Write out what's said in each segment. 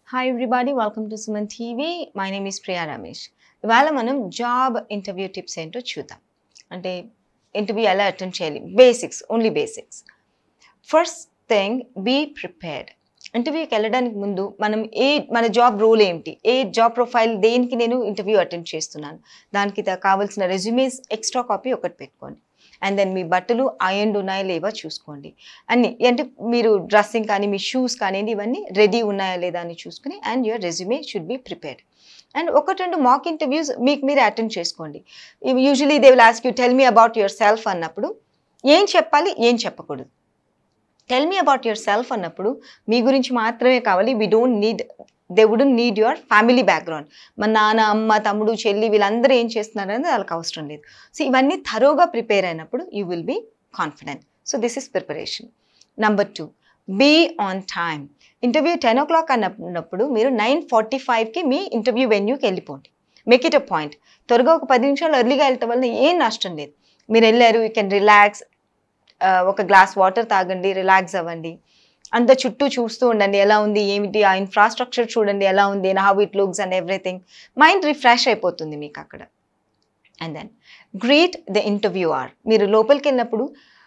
Hi everybody welcome to Suman TV my name is Priya Ramesh ఇవాళ మనం job interview tips ఏంటో చూద్దాం అంటే ఇంటర్వ్యూ ఎలా అటెండ్ చేయాలి basics only basics first thing be prepared ఇంటర్వ్యూకి వెళ్ళడానికి ముందు మనం ఏ మన జాబ్ రోల్ ఏంటి ఏ జాబ్ ప్రొఫైల్ దేనికి నేను ఇంటర్వ్యూ అటెండ్ చేస్తున్నాను దానికి తా- కావాల్సిన రెజ్యూమేస్ ఎక్స్ట్రా కాపీ ఒకటి పెట్టుకోండి అండ్ దెన్ మీ బట్టలు అయండ్ ఉన్నాయా లేవా చూసుకోండి అన్ని అంటే మీరు డ్రెస్సింగ్ కానీ మీ షూస్ కానివ్వండి ఇవన్నీ రెడీ ఉన్నాయా లేదా అని చూసుకుని and your resume should be prepared and ఒకటి రెండు మాక్ ఇంటర్వ్యూస్ మీకు మీరు అటెండ్ చేసుకోండి usually they will ask you tell me about yourself అన్నప్పుడు ఏం చెప్పాలి ఏం చెప్పకూడదు tell me about yourself అన్నప్పుడు మీ గురించి మాత్రమే కావాలి we don't need they wouldn't need your family background మా నాన్న అమ్మ తమ్ముడు చెల్లి వీళ్ళందరూ ఏం చేస్తున్నారు అనేది వాళ్ళకి అవసరం లేదు సో ఇవన్నీ థరోగా ప్రిపేర్ అయినప్పుడు you will be confident so this is preparation number two be on time interview ten o'clock అన్నప్పుడు మీరు నైన్ ఫార్టీ ఫైవ్కి మీ ఇంటర్వ్యూ వెన్యూకి వెళ్ళిపోండి మేక్ ఇట్ అ పాయింట్ త్వరగా ఒక పది నిమిషాలు ఎర్లీగా వెళ్ళటం వల్ల ఏం నష్టం లేదు మీరు వెళ్ళారు యూ కెన్ రిలాక్స్ ఒక గ్లాస్ వాటర్ తాగండి రిలాక్స్ అవ్వండి అంత చుట్టూ చూస్తూ ఉండండి ఎలా ఉంది ఏమిటి ఆ ఇన్ఫ్రాస్ట్రక్చర్ చూడండి ఎలా ఉంది how it looks and everything mind refresh అయిపోతుంది మీకు అక్కడ and then greet the interview are మీరు లోపలికి వెళ్ళినప్పుడు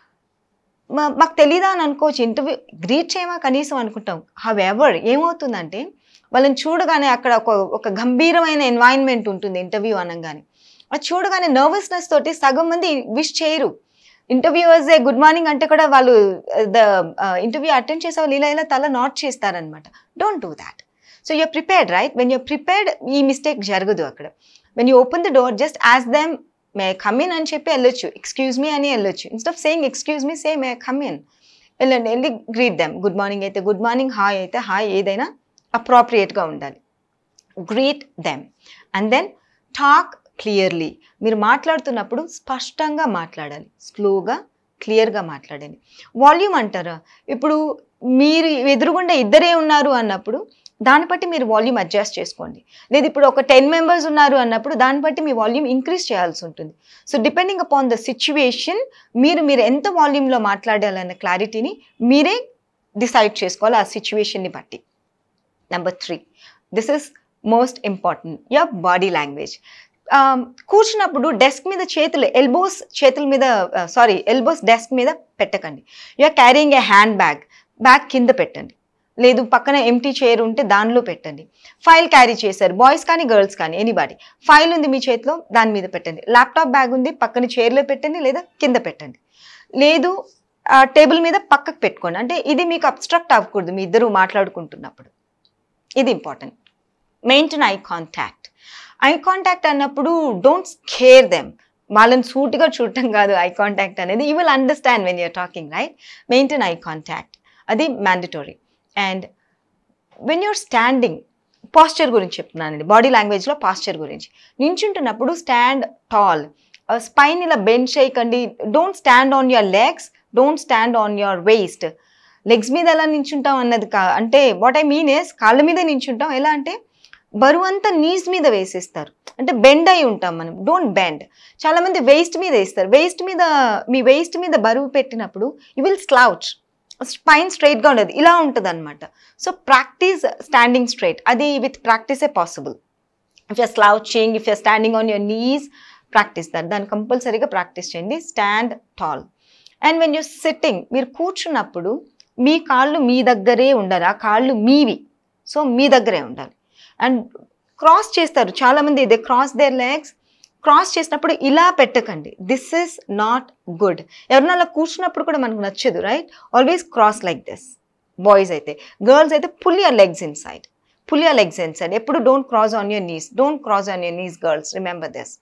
మా- మాకు తెలీదా అని అనుకోవచ్చు ఇంటర్వ్యూ గ్రీట్ చేయమా కనీసం అనుకుంటాం హవ్ ఎవర్ ఏమవుతుందంటే వాళ్ళని చూడగానే అక్కడ ఒక ఒక గంభీరమైన ఎన్వైరన్మెంట్ ఉంటుంది ఇంటర్వ్యూ అనగానే అది చూడగానే నర్వస్నెస్ తోటి సగం మంది విష్ చేయరు ఇంటర్వ్యూవర్స్ ఏ గుడ్ మార్నింగ్ అంటే కూడా వాళ్ళు ద ఇంటర్వ్యూ అటెండ్ చేసే వాళ్ళు ఇలా ఇలా తల నాట్ చేస్తారనమాట don't do that so you're prepared right when you're prepared ఈ మిస్టేక్ జరగదు అక్కడ when you open the door just ask them may come in అని చెప్పి వెళ్ళొచ్చు ఎక్స్క్యూజ్ మీ అని వెళ్ళొచ్చు instead of saying excuse me say may come in వెళ్ళండి వెళ్ళి గ్రీట్ దెమ్ గుడ్ మార్నింగ్ అయితే గుడ్ మార్నింగ్ హాయ్ అయితే హాయ్ ఏదైనా అప్రాప్రియేట్గా ఉండాలి greet them and then talk clearly మీరు మాట్లాడుతున్నప్పుడు స్పష్టంగా మాట్లాడాలి స్లోగా క్లియర్గా మాట్లాడండి వాల్యూమ్ అంటారా ఇప్పుడు మీరు ఎదురుగుండా ఇద్దరే ఉన్నారు అన్నప్పుడు దాన్ని బట్టి మీరు వాల్యూమ్ అడ్జస్ట్ చేసుకోండి లేదు ఇప్పుడు ఒక టెన్ మెంబర్స్ ఉన్నారు అన్నప్పుడు దాన్ని బట్టి మీ వాల్యూమ్ ఇంక్రీజ్ చేయాల్సి ఉంటుంది so depending upon the situation మీరు మీరు ఎంత వాల్యూమ్లో మాట్లాడాలన్న క్లారిటీని మీరే డిసైడ్ చేసుకోవాలి ఆ సిచ్యువేషన్ని బట్టి number three this is most important your body language కూర్చున్నప్పుడు డెస్క్ మీద చేతులు ఎల్బోస్ చేతుల మీద సారీ ఎల్బోస్ డెస్క్ మీద పెట్టకండి you're carrying a hand bag bag కింద పెట్టండి లేదు పక్కన ఎంటీ చైర్ ఉంటే దానిలో పెట్టండి ఫైల్ క్యారీ చేశారు బాయ్స్ కానీ గర్ల్స్ కానీ ఎనీబాడీ ఫైల్ ఉంది మీ చేతిలో దాని మీద పెట్టండి ల్యాప్టాప్ బ్యాగ్ ఉంది పక్కన చైర్లో పెట్టండి లేదా కింద పెట్టండి లేదు టేబుల్ మీద పక్కకు పెట్టుకోండి అంటే ఇది మీకు అబ్స్ట్రక్ట్ అవ్వకూడదు మీ ఇద్దరు మాట్లాడుకుంటున్నప్పుడు ఇది important maintain eye contact eye contact అన్నప్పుడు డోంట్ స్కేర్ దెమ్ వాళ్ళని సూటిగా చూడటం కాదు ఐ కాంటాక్ట్ అనేది you will understand when you're talking right maintain eye contact అది mandatory and when you're standing posture గురించి చెప్తున్నానండి బాడీ లాంగ్వేజ్లో పాస్చర్ గురించి నించుంటున్నప్పుడు స్టాండ్ టాల్ స్పైన్ ఇలా బెండ్ చేయకండి don't stand on your legs don't stand on your waist legs మీద ఎలా నించుంటాం అన్నది కా అంటే వాట్ ఐ మీన్ ఇస్ కాళ్ళ మీద నించుంటాం ఎలా అంటే బరువు అంతా నీస్ మీద వేసేస్తారు అంటే బెండ్ అయి ఉంటాం మనం డోంట్ బెండ్ చాలా మంది వేస్ట్ మీద వేస్తారు వేస్ట్ మీద మీ వేస్ట్ మీద బరువు పెట్టినప్పుడు యూ విల్ స్లౌచ్ స్పైన్ స్ట్రైట్గా ఉండదు ఇలా ఉంటుంది అనమాట సో ప్రాక్టీస్ స్టాండింగ్ స్ట్రైట్ అది విత్ ప్రాక్టీసే possible if you're slouching if you're standing on your knees practise దాన్ని దాన్ని కంపల్సరీగా ప్రాక్టీస్ చేయండి stand tall and when you sitting మీరు కూర్చున్నప్పుడు మీ కాళ్ళు మీ దగ్గరే ఉండాలి ఆ కాళ్ళు మీవి సో మీ దగ్గరే ఉండాలి అండ్ క్రాస్ చేస్తారు చాలామంది they cross their legs cross చేసినప్పుడు ఇలా పెట్టకండి దిస్ ఇస్ నాట్ గుడ్ ఎవరినైనా అలా కూర్చున్నప్పుడు కూడా మనకు నచ్చదు right always cross like this boys అయితే గర్ల్స్ అయితే pull your legs inside pull your legs inside ఎప్పుడు don't cross on your knees don't cross on your knees girls remember this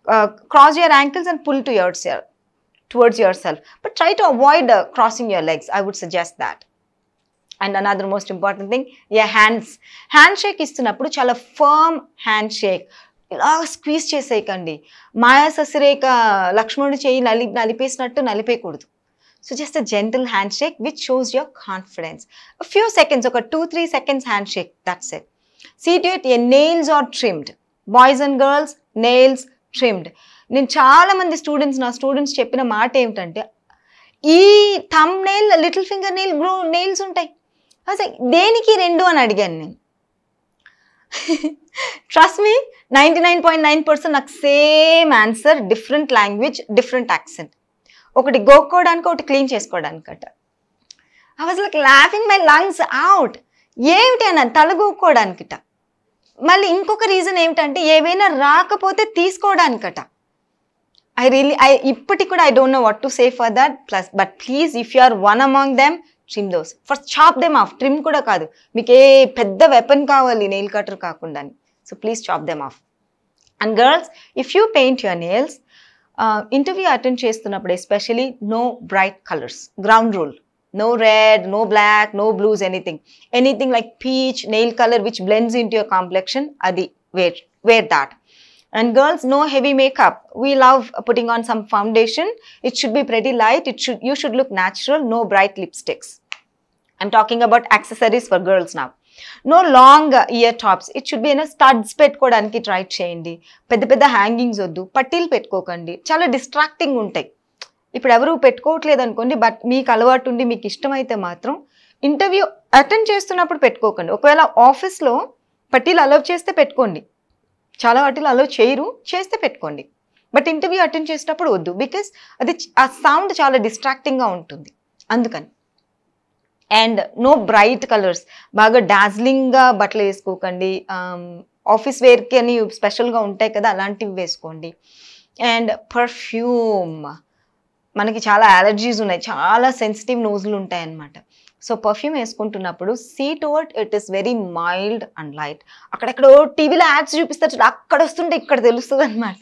cross your ankles and pull to yours your towards yourself but try to avoid uh, crossing your legs i would suggest that and another most important thing ya hands hand shake ఇస్తున్నప్పుడు చాలా firm hand shake ఇలా squeeze చేసేయకండి మాయా ససిరేక లక్ష్మణుడు చేయి నలి నలిపేసినట్టు నలిపేయకూడదు so just a gentle hand shake which shows your confidence few seconds ఒక two three seconds hand shake that's it see that the nails are trimmed boys and girls nails trimmed నేను చాలా మంది స్టూడెంట్స్ నా స్టూడెంట్స్ చెప్పిన మాట ఏమిటంటే ఈ thumb nail little finger nail grow nails ఉంటాయి అసలు దేనికి రెండు అని అడిగాను నేను trust me ninety nine point nine percent నాకు same answer different language different accent ఒకటి గోక్కోవడానికి ఒకటి క్లీన్ చేసుకోవడానికట I was like laughing my lungs out ఏమిటి అన్న తల గోక్కోవడానికిట మళ్ళీ ఇంకొక రీజన్ ఏమిటంటే ఏవైనా రాకపోతే తీసుకోవడానికట ఐ రియలీ ఐ ఇప్పటికి కూడా I don't know what to say for that plus but please if you are one among them trim those first chop them off trim కూడా కాదు మీకు ఏ పెద్ద వెపన్ కావాలి నెయిల్ కటర్ కాకుండా so please chop them off and girls if you paint your nails interview attend చేస్తున్నప్పుడు especially no bright colours ground rule no red, no black, no blues, anything. Anything like peach, nail color which blends into your complexion, adi wear wear that. And girls, no heavy makeup. We love putting on some foundation. It should be pretty light. It should you should look natural. No bright lipsticks. I'm talking about accessories for girls now. No long ear tops it should be అయినా studs పెట్టుకోవడానికి try చేయండి పెద్ద పెద్ద hangings వద్దు పట్టీలు పెట్టుకోకండి చాలా distracting ఉంటాయి ఇప్పుడు ఎవరు పెట్టుకోవట్లేదు అనుకోండి బట్ మీకు అలవాటు ఉండి మీకు ఇష్టమైతే మాత్రం ఇంటర్వ్యూ అటెండ్ చేస్తున్నప్పుడు పెట్టుకోకండి ఒకవేళ ఆఫీస్లో పట్టీలు అలౌ చేస్తే పెట్టుకోండి చాలా వాటిలో అలౌ చేయరు చేస్తే పెట్టుకోండి బట్ ఇంటర్వ్యూ అటెండ్ చేసేటప్పుడు వద్దు బికాస్ అది చ- ఆ సౌండ్ చాలా డిస్ట్రాక్టింగ్గా ఉంటుంది అందుకని అండ్ నో బ్రైట్ కలర్స్ బాగా డాజ్లింగ్గా బట్టలు వేసుకోకండి ఆఫీస్ వేర్కి అని స్పెషల్గా ఉంటాయి కదా అలాంటివి వేసుకోండి అండ్ పర్ఫ్యూమ్ మనకి చాలా అలర్జీస్ ఉన్నాయి చాలా సెన్సిటివ్ నోజులు ఉంటాయి అన్నమాట సో పర్ఫ్యూమ్ వేసుకుంటున్నప్పుడు see toward it is very mild and light అక్కడెక్కడో టీవీలో యాడ్స్ చూపిస్తారు చూడు, అక్కడ వస్తుంటే ఇక్కడ తెలుస్తుంది అనమాట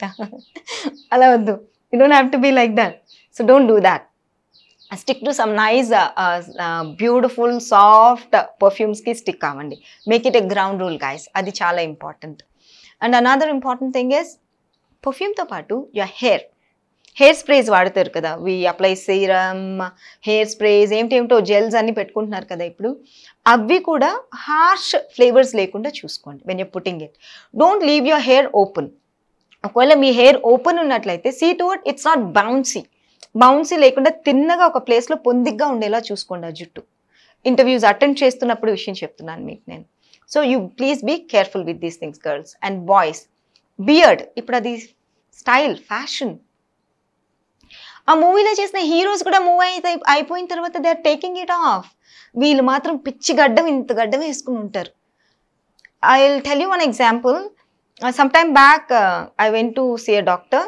అలా వద్దు you don't have to be like that so don't do that stick to some nice beautiful soft పర్ఫ్యూమ్స్కి స్టిక్ అవ్వండి make it a ground rule guys అది చాలా important and another important thing is పర్ఫ్యూమ్తో పాటు యువర్ హెయిర్ హెయిర్ స్ప్రేస్ వాడతారు కదా we apply serum hair sprays ఏమిటేమిటో gels అన్ని పెట్టుకుంటున్నారు కదా ఇప్పుడు అవి కూడా హార్ష్ ఫ్లేవర్స్ లేకుండా చూసుకోండి when you putting it don't leave your hair open ఒకవేళ మీ హెయిర్ ఓపెన్ ఉన్నట్లయితే see to it it's not bouncy bouncy లేకుండా తిన్నగా ఒక ప్లేస్లో పొందిగ్గా ఉండేలా చూసుకోండి ఆ జుట్టు ఇంటర్వ్యూస్ అటెండ్ చేస్తున్నప్పుడు విషయం చెప్తున్నాను మీకు నేను so you please be careful with these things girls and boys beard ఇప్పుడు అది స్టైల్ ఫ్యాషన్ ఆ మూవీలో చేసిన హీరోస్ కూడా మూవ్ అయితే అయిపోయిన తర్వాత they are taking it off వీళ్ళు మాత్రం పిచ్చి గడ్డం ఇంత గడ్డం వేసుకుని ఉంటారు I will tell you one example some time back I went to see a doctor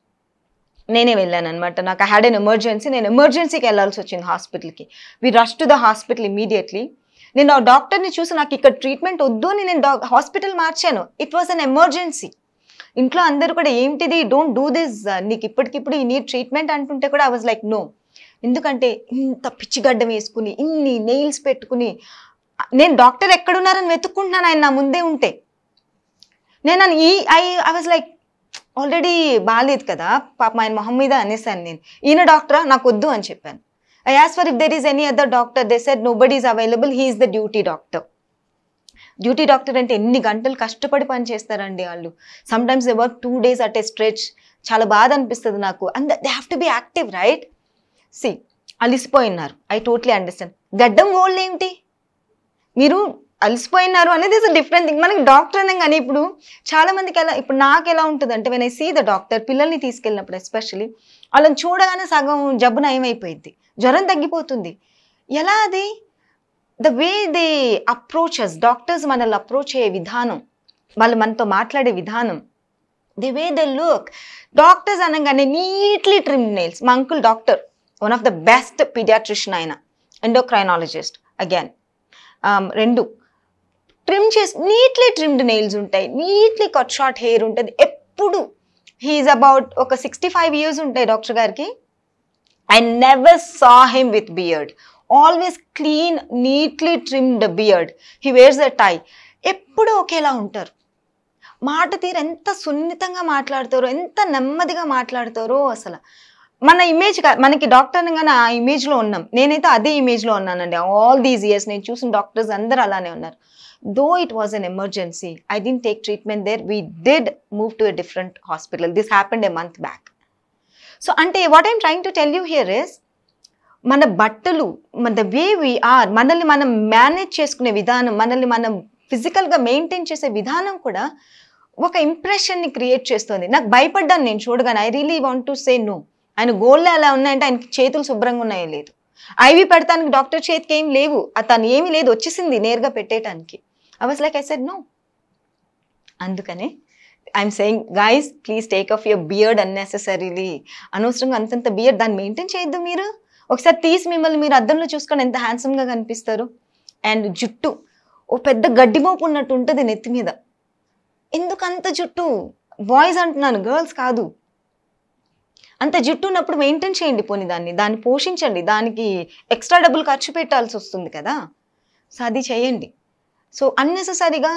నేనే వెళ్ళాను అనమాట నాకు హ్యాడ్ ఎన్ ఎమర్జెన్సీ నేను ఎమర్జెన్సీకి వెళ్ళాల్సి వచ్చింది హాస్పిటల్కి we rush to the hospital immediately నేను ఆ డాక్టర్ని చూసి నాకు ఇక్కడ ట్రీట్మెంట్ వద్దు అని నేను డా హాస్పిటల్ మార్చాను ఇట్ వాస్ అన్ ఎమర్జెన్సీ ఇంట్లో అందరూ కూడా ఏంటిది డోంట్ డూ దిస్ నీకు ఇప్పటికిప్పుడు ఈ నీ ట్రీట్మెంట్ అంటుంటే కూడా ఐ వాజ్ లైక్ నో ఎందుకంటే ఇంత పిచ్చిగడ్డం వేసుకుని ఇన్ని నెయిల్స్ పెట్టుకుని నేను డాక్టర్ ఎక్కడున్నారని వెతుక్కుంటున్నాను ఆయన నా ముందే ఉంటే నేను అని ఈ I I was like already బాగాలేదు కదా పాప ఆయన మొహం మీద అనేసాను నేను ఈయన డాక్టరా నాకు వద్దు అని చెప్పాను I as for if there is any other doctor they said nobody is available he is the duty doctor duty doctor అంటే ఎన్ని గంటలు కష్టపడి పని చేస్తారండి వాళ్ళు sometimes they work two days at a stretch చాలా బాధ అనిపిస్తుంది నాకు and they have to be active right సి అలిసిపోయినారు ఐ టోట్లీ అండర్స్టాండ్ గడ్డం గోల్డ్ ఏంటి మీరు అలసిపోయినారు అనేది ఇస్ డిఫరెంట్ థింగ్ మనకి డాక్టర్ అనగానే ఇప్పుడు చాలా మందికి ఎలా ఇప్పుడు నాకు ఎలా ఉంటుంది అంటే when I see the doctor పిల్లల్ని తీసుకెళ్ళినప్పుడు ఎస్పెషలీ వాళ్ళని చూడగానే సగం జబ్బు నయమైపోయింది జ్వరం తగ్గిపోతుంది ఎలా అది the way they approaches doctors మనల్ని అప్రోచ్ అయ్యే విధానం వాళ్ళు మనతో మాట్లాడే విధానం the way they look doctors అనగానే నీట్లీ ట్రిమ్ నెయిల్స్ మా uncle doctor one of the best paediatrician ఆయన ఎండోక్రైనాలజిస్ట్ అగైన్ రెండు ట్రిమ్ చేసి నీట్లీ ట్రిమ్డ్ నెయిల్స్ ఉంటాయి నీట్లీ కట్ షార్ట్ హెయిర్ ఉంటుంది ఎప్పుడు హీఈస్ అబౌట్ ఒక సిక్స్టీ ఫైవ్ ఇయర్స్ ఉంటాయి డాక్టర్ గారికి I never saw him with beard always clean neatly trimmed beard he wears a tie ఎప్పుడు ఒకేలా ఉంటారు మాట తీరు ఎంత సున్నితంగా మాట్లాడతారో ఎంత నెమ్మదిగా మాట్లాడతారో అసలు మన ఇమేజ్ మనకి డాక్టర్ అనగానే ఆ ఇమేజ్లో ఉన్నాం నేనైతే అదే ఇమేజ్లో ఉన్నానండి ఆల్ దీస్ ఇయర్స్ నేను చూసిన డాక్టర్స్ అందరూ అలానే ఉన్నారు though it was an emergency I didn't take treatment there we did move to a different hospital this happened a month back so అంటే what I'm trying to tell you here is మన బట్టలు మన the way we are మనల్ని మనం manage చేసుకునే విధానం మనల్ని మనం ఫిజికల్గా మెయింటైన్ చేసే విధానం కూడా ఒక ఇంప్రెషన్ని క్రియేట్ చేస్తుంది నాకు భయపడ్డాను నేను చూడగానే I really want to say no ఆయన గోళ్ళు అలా ఉన్నాయంటే ఆయనకి చేతులు శుభ్రంగా ఉన్నాయో లేదు ఐవి పెడతానికి డాక్టర్ చేతికి ఏం లేవు తను ఏమీ లేదు వచ్చేసింది నేరుగా పెట్టేయటానికి I was like I said no అందుకనే I'm saying guys please take off your beard unnecessarily అనవసరంగా అంతంత బియర్డ్ దాన్ని మెయింటైన్ చేయొద్దు మీరు ఒకసారి తీసి మిమ్మల్ని మీరు అద్దంలో చూసుకొని ఎంత హ్యాండ్సమ్గా కనిపిస్తారు అండ్ జుట్టు ఓ పెద్ద గడ్డి మోపు ఉన్నట్టు ఉంటుంది నెత్తి మీద ఎందుకు అంత జుట్టు బాయ్స్ అంటున్నాను గర్ల్స్ కాదు అంత జుట్టు ఉన్నప్పుడు మెయింటైన్ చేయండి పోనీ దాన్ని దాన్ని పోషించండి దానికి ఎక్స్ట్రా డబ్బులు ఖర్చు పెట్టాల్సి వస్తుంది కదా సో అది చేయండి సో అన్నెసెసరీగా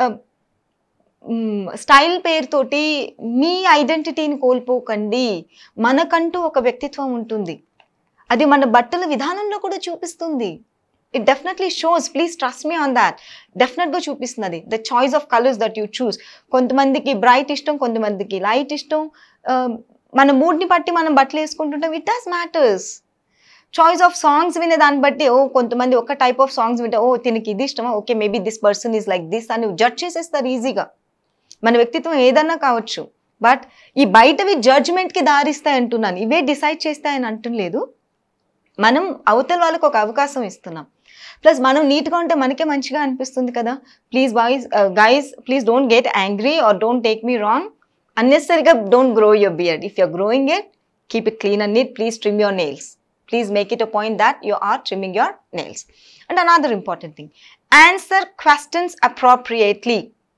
స్టైల్ పేరుతోటి మీ ఐడెంటిటీని కోల్పోకండి మనకంటూ ఒక వ్యక్తిత్వం ఉంటుంది అది మన బట్టల విధానంలో కూడా చూపిస్తుంది it definitely shows please trust me on that డెఫినెట్గా చూపిస్తుంది the choice of colours that you choose కొంతమందికి బ్రైట్ ఇష్టం కొంతమందికి లైట్ ఇష్టం Um, మన మూడ్ని బట్టి మనం బట్టలు వేసుకుంటుంటాం it does matters choice of songs వినే దాన్ని బట్టి ఓ కొంతమంది ఒక టైప్ ఆఫ్ సాంగ్స్ వింటే ఓ దీనికి ఇది ఇష్టమా okay maybe this person is like this అని జడ్జ్ చేసేస్తారు ఈజీగా మన వ్యక్తిత్వం ఏదన్నా కావచ్చు బట్ ఈ బయటవి జడ్జ్మెంట్కి దారిస్తాయి అంటున్నాను ఇవే డిసైడ్ చేస్తాయని అంటలేదు మనం అవతల వాళ్ళకి ఒక అవకాశం ఇస్తున్నాం ప్లస్ మనం నీట్గా ఉంటే మనకే మంచిగా అనిపిస్తుంది కదా please boys guys please don't get angry or don't take me wrong అన్నెసరిగా don't grow your beard if you're growing it keep it clean and neat please trim your nails please make it a point that you are trimming your nails and another important thing answer questions appropriately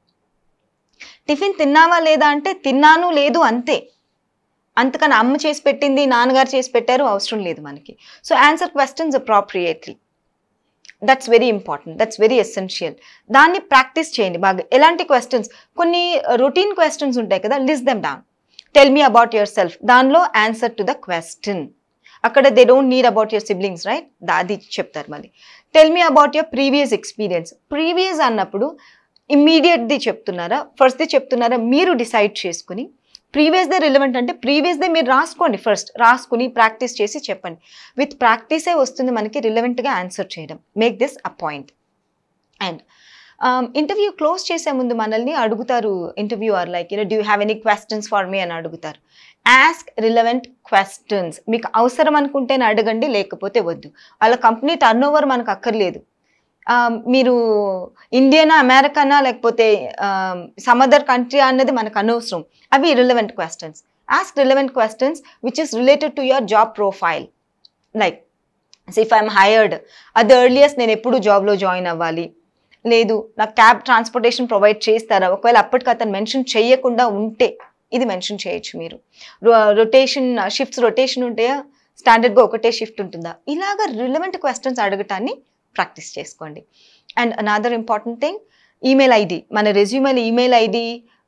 tiffin తిన్నావా లేదా అంటే తిన్నాను లేదు అంతే అంతకని అమ్మ చేసి పెట్టింది నాన్నగారు చేసి పెట్టారు అవసరం లేదు మనకి so answer questions appropriately that's very important that's very essential దాన్ని ప్రాక్టీస్ చేయండి బాగా ఎలాంటి క్వశ్చన్స్ కొన్ని రొటీన్ క్వశ్చన్స్ ఉంటాయి కదా list them down tell me about yourself దానిలో ఆన్సర్ టు ద క్వశ్చన్ అక్కడ they don't need about your siblings right అది చెప్తారు మళ్ళీ tell me about your previous experience previous అన్నప్పుడు ఇమ్మీడియట్ది చెప్తున్నారా ఫస్ట్ది చెప్తున్నారా మీరు డిసైడ్ చేసుకుని ప్రీవియస్దే రిలవెంట్ అంటే ప్రీవియస్దే మీరు రాసుకోండి ఫస్ట్ రాసుకుని ప్రాక్టీస్ చేసి చెప్పండి విత్ ప్రాక్టీసే వస్తుంది మనకి రిలవెంట్గా ఆన్సర్ చేయడం make this a point and interview close చేసే ముందు మనల్ని అడుగుతారు interview or like you know do have any questions for me అని అడుగుతారు ఆస్క్ రిలవెంట్ క్వశ్చన్స్ మీకు అవసరం అనుకుంటేనే అడగండి లేకపోతే వద్దు వాళ్ళ కంపెనీ టర్న్ ఓవర్ మనకు అక్కర్లేదు Um, మీరు ఇండియనా అమెరికానా లేకపోతే సమ్ అదర్ కంట్రీ అన్నది మనకు అనవసరం అవి relevant questions ask relevant questions which is related to your job profile like if I'm hired అది ఎర్లియస్ట్ నేను ఎప్పుడు జాబ్లో జాయిన్ అవ్వాలి లేదు నాకు క్యాబ్ ట్రాన్స్పోర్టేషన్ ప్రొవైడ్ చేస్తారా ఒకవేళ అప్పటికి అతను మెన్షన్ చేయకుండా ఉంటే ఇది మెన్షన్ చేయొచ్చు మీరు రొటేషన్ షిఫ్ట్స్ రొటేషన్ ఉంటాయా స్టాండర్డ్గా ఒకటే షిఫ్ట్ ఉంటుందా ఇలాగ రిలవెంట్ క్వశ్చన్స్ అడగటాన్ని ప్రాక్టీస్ చేసుకోండి and another important thing email ID మన రెజ్యూమెల్ ఈమెయిల్ ఐడి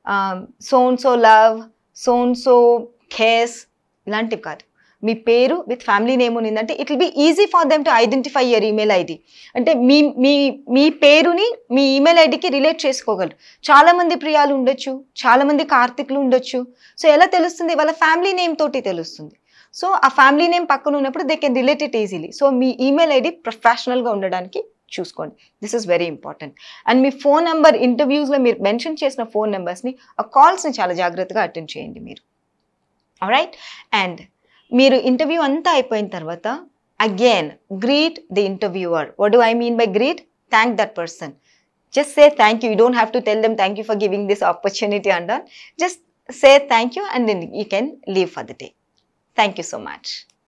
సోన్ సో లవ్ సోన్ సో ఖేస్ ఇలాంటివి కాదు మీ పేరు విత్ ఫ్యామిలీ నేమ్ ఉన్నిందంటే it will be easy for them to identify your email ID అంటే మీ మీ మీ పేరుని మీ ఈమెయిల్ ఐడికి రిలేట్ చేసుకోగలరు చాలామంది ప్రియాలు ఉండొచ్చు చాలామంది కార్తిక్లు ఉండొచ్చు సో ఎలా తెలుస్తుంది వాళ్ళ ఫ్యామిలీ నేమ్ తోటి తెలుస్తుంది సో ఆ ఫ్యామిలీ నేమ్ పక్కన ఉన్నప్పుడు they can relate it easily so మీ ఈమెయిల్ ఐడి ప్రొఫెషనల్గా ఉండడానికి చూసుకోండి this is very important and మీ ఫోన్ నెంబర్ ఇంటర్వ్యూస్లో మీరు మెన్షన్ చేసిన ఫోన్ నెంబర్స్ని ఆ కాల్స్ని చాలా జాగ్రత్తగా అటెండ్ చేయండి మీరు రైట్ అండ్ మీరు ఇంటర్వ్యూ అంతా అయిపోయిన తర్వాత again greet the interviewer what do I mean by greet thank that person just say thank you you don't have to tell them thank you for giving this opportunity and just say thank you and then you can leave for the day thank you so much